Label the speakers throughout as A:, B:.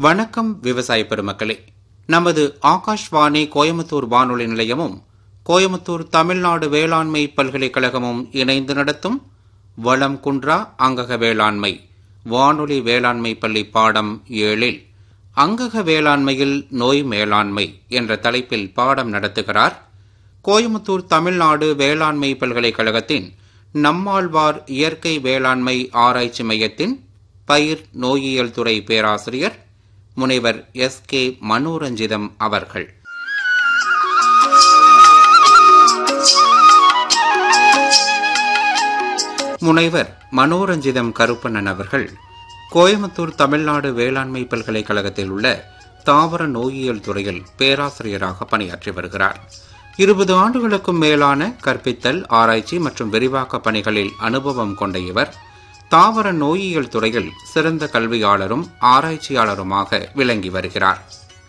A: வணக்கம் விவசாய பெருமக்களே நமது ஆகாஷ்வாணி கோயம்புத்தூர் வானொலி நிலையமும் கோயம்புத்தூர் தமிழ்நாடு வேளாண்மை பல்கலைக்கழகமும் இணைந்து நடத்தும் வளம் குன்றா அங்கக வேளாண்மை வானொலி வேளாண்மை பள்ளி பாடம் ஏழில் அங்கக வேளாண்மையில் நோய் மேலாண்மை என்ற தலைப்பில் பாடம் நடத்துகிறார் கோயம்புத்தூர் தமிழ்நாடு வேளாண்மை பல்கலைக்கழகத்தின் நம்மாழ்வார் இயற்கை வேளாண்மை ஆராய்ச்சி மையத்தின் பயிர் நோயியல் துறை பேராசிரியர் முனைவர் எஸ் கே மனோரஞ்சிதம் அவர்கள் முனைவர் மனோரஞ்சிதம் கருப்பண்ணன் அவர்கள் கோயம்புத்தூர் தமிழ்நாடு வேளாண்மை பல்கலைக்கழகத்தில் உள்ள தாவர நோயியல் துறையில் பேராசிரியராக பணியாற்றி வருகிறார் இருபது ஆண்டுகளுக்கும் மேலான கற்பித்தல் ஆராய்ச்சி மற்றும் விரிவாக்க பணிகளில் அனுபவம் கொண்ட இவர் தாவர நோயியல் துறையில் சிறந்த கல்வியாளரும் ஆராய்ச்சியாளருமாக விளங்கி வருகிறார்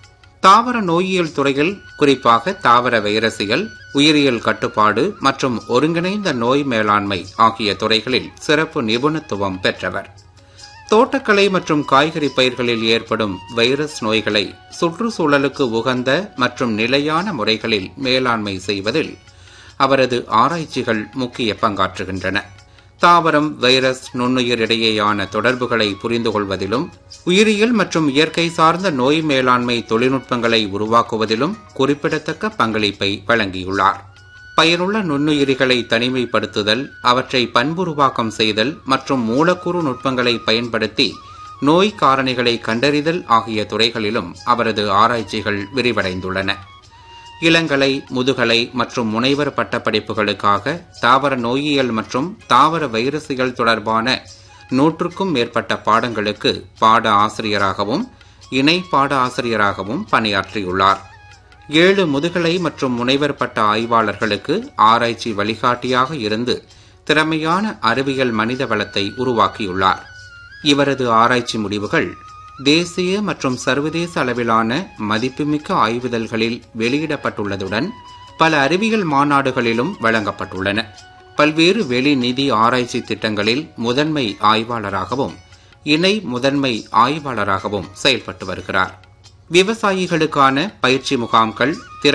A: தாவர நோயியல் துறையில் குறிப்பாக தாவர வைரசியல் உயிரியல் கட்டுப்பாடு மற்றும் ஒருங்கிணைந்த நோய் மேலாண்மை ஆகிய துறைகளில் சிறப்பு நிபுணத்துவம் பெற்றவர் தோட்டக்கலை மற்றும் காய்கறி பயிர்களில் ஏற்படும் வைரஸ் நோய்களை சுற்றுச்சூழலுக்கு உகந்த மற்றும் நிலையான முறைகளில் மேலாண்மை செய்வதில் அவரது ஆராய்ச்சிகள் முக்கிய பங்காற்றுகின்றன தாவரம் வைரஸ் நுண்ணுயிர் இடையேயான தொடர்புகளை புரிந்து கொள்வதிலும் உயிரியல் மற்றும் இயற்கை சார்ந்த நோய் மேலாண்மை தொழில்நுட்பங்களை உருவாக்குவதிலும் குறிப்பிடத்தக்க பங்களிப்பை வழங்கியுள்ளார் பயனுள்ள நுண்ணுயிரிகளை தனிமைப்படுத்துதல் அவற்றை பண்புருவாக்கம் செய்தல் மற்றும் மூலக்கூறு நுட்பங்களை பயன்படுத்தி நோய் காரணிகளை கண்டறிதல் ஆகிய துறைகளிலும் அவரது ஆராய்ச்சிகள் விரிவடைந்துள்ளன இளங்கலை முதுகலை மற்றும் முனைவர் பட்டப்படிப்புகளுக்காக தாவர நோயியல் மற்றும் தாவர வைரசுகள் தொடர்பான நூற்றுக்கும் மேற்பட்ட பாடங்களுக்கு பாட ஆசிரியராகவும் இணை பாட ஆசிரியராகவும் பணியாற்றியுள்ளார் ஏழு முதுகலை மற்றும் முனைவர் பட்ட ஆய்வாளர்களுக்கு ஆராய்ச்சி வழிகாட்டியாக இருந்து திறமையான அறிவியல் மனித வளத்தை உருவாக்கியுள்ளார் இவரது ஆராய்ச்சி முடிவுகள் தேசிய மற்றும் சர்வதேச அளவிலான மதிப்புமிக்க ஆய்வுதல்களில் வெளியிடப்பட்டுள்ளதுடன் பல அறிவியல் மாநாடுகளிலும் வழங்கப்பட்டுள்ளன பல்வேறு வெளி நிதி ஆராய்ச்சி திட்டங்களில் முதன்மை ஆய்வாளராகவும் இணை முதன்மை ஆய்வாளராகவும் செயல்பட்டு வருகிறார் விவசாயிகளுக்கான பயிற்சி முகாம்கள்